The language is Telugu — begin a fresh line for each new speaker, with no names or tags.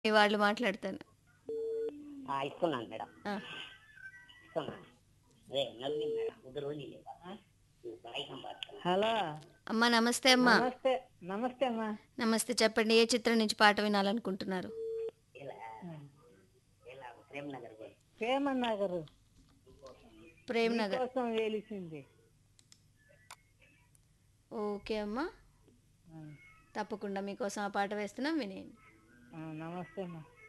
మీ వాళ్ళు మాట్లాడతాను
ఆ, ఇస్తున్నాను మేడం
ఆ,
ఇస్తున్నాను అదే నవ్వి మేడం ముగ్గురు రోజులు లేవా బైకం పడతాను
హలో
అమ్మా నమస్తే అమ్మా
నమస్తే నమస్తే అమ్మా
నమస్తే చెప్పండి ఏ చిత్రం నుంచి పాట వినాలనుకుంటున్నారు
ఇలా ఇలా ప్రేమ్ నగర్ పోయి
ప్రేమన్న గారు
ప్రేమ్ నగర్
కోసం వెలిసింది
ఓకే అమ్మా
ఆ,
తప్పకుండా మీకోసం ఆ పాట వేస్తున్నాం వినేయండి
ఆ, నమస్తే అమ్మా